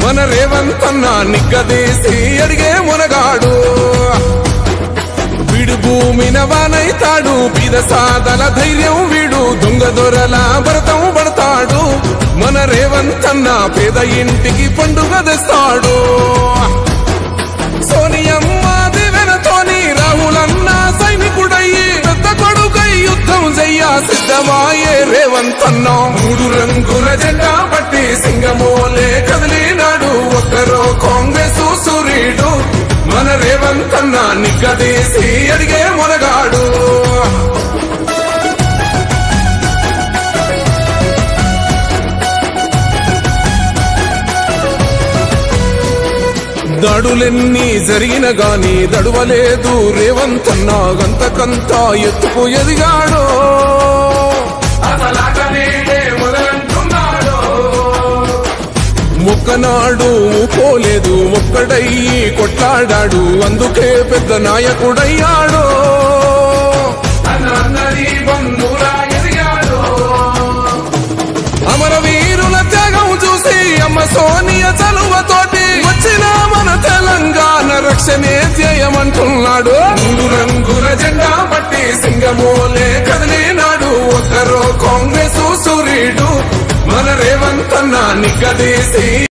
మన రేవంతన్న నిగ్గదీసి అడిగే మునగాడు వీడు భూమిన వానైతాడు బీద సాదల ధైర్యం వీడు దొంగ దొరల భరతం పడతాడు మన రేవంతన్న పేద ఇంటికి పండుగ తెస్తాడు సోనియమ్మ దివెనతోని రాహులన్న సైనికుడయ్యి పెద్ద కొడుకై యుద్ధం చెయ్య సిద్ధమాయే రేవంతన్న మూడు రంగుల జెండా పట్టి సింగమోలే కదిలినాడు ఒక్కరో కాంగ్రెస్ సూర్యుడు మన రేవంతన్న నిగ్గదీసి అడిగే మొనగాడు దడులెన్ని జరిగిన గాని దడువలేదు రేవంతన్న గంతకంత ఎత్తుకు ఎదిగాడు మొక్కనాడు పోలేదు ఒక్కడయ్యి కొట్లాడాడు అందుకే పెద్ద నాయకుడయ్యాడు అమరవీరుల త్యాగం చూసి అమ్మ సోనియ చలువతోటి వచ్చిన మన తెలంగాణ రక్షణే ధ్యేయమంటున్నాడు మూడు రంగుల జెండా పట్టి సింగమోలే కదిలినాడు ఒక్కరో కాంగ్రెస్ సూర్యుడు మన రేవంతన్న నిగ్గదీసి